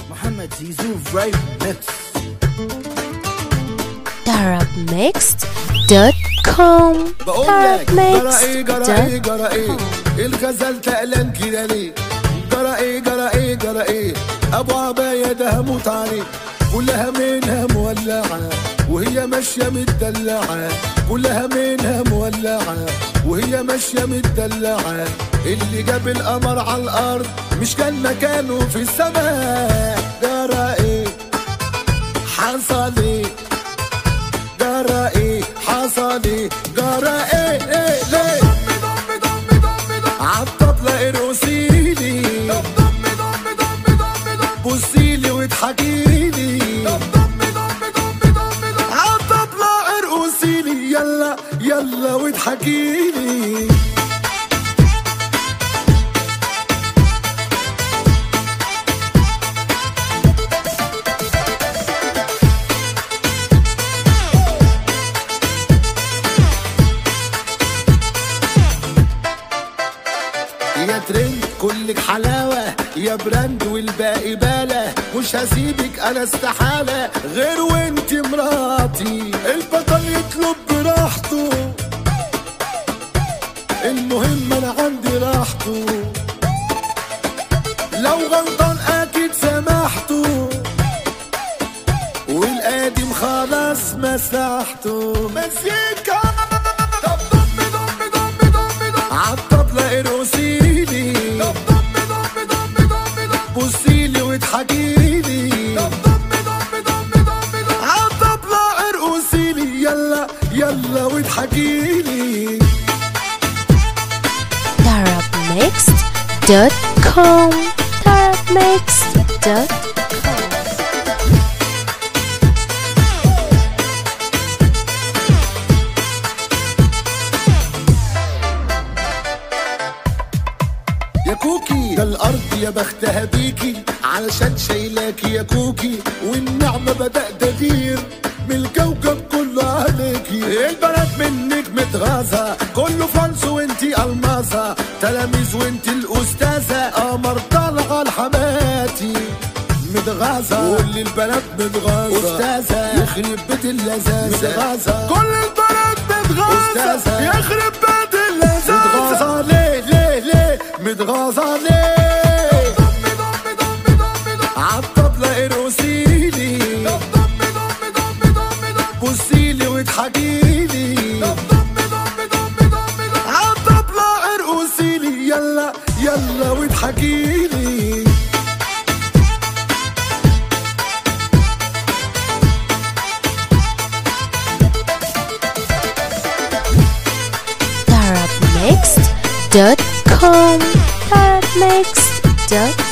محمد زيزو رايب ميكس darabmixed.com بقول لك جرى ايه جرى ايه جرى ايه الغزال تقلان كده ليه جرى ايه جرى ايه جرى ايه ابو عباية ده هموت عليه كلها منها مولعة وهي ماشية متدلعة كلها منها مولعة وهي ماشية متدلعة اللي جاب القمر على الارض مش كان مكانه في السماء جرى ايه حصل ايه جرى ايه حصل ايه جرى ايه ايه ليه عالطبلة ارقصيلي بصيلي واضحكيلي عالطبلة ارقصيلي يلا يلا واضحكيلي يا ترند كلك حلاوة يا براند والباقي بالة مش هسيبك انا استحالة غير وانت مراتي البطل يطلب براحته المهم انا عندي راحته لو غلطان اكيد سامحته والقادم خلاص مسحته مزيكا دم دم دم دم دم دم عالطبلة ارقصيلي بصيلي واضحكيلي عالطبلة ارقصيلي يلا يلا واضحكيلي darabmixed.com darabmixed.com يا كوكي ده الارض يا بختها بيكي علشان شايلاكي يا كوكي والنعمة بدأ تغير من الكوكب كله عليكي البنات منك متغاظة كله فانس وانتي الماسة تلاميذ وانتي الاستاذة قمر طالعة لحماتي متغاظة كل البنات متغاظة أستاذة يخرب بيت اللذاذة متغاظة كل البنات متغاظة أستاذة يخرب بيت اللذاذة متغاظة ليه ليه ليه متغاظة ليه عالطبلة ارقصيلي بصيلي واضحكيلي عالطبلة ارقصيلي يلا يلا واضحكيلي darabmixed.com darabmixed.com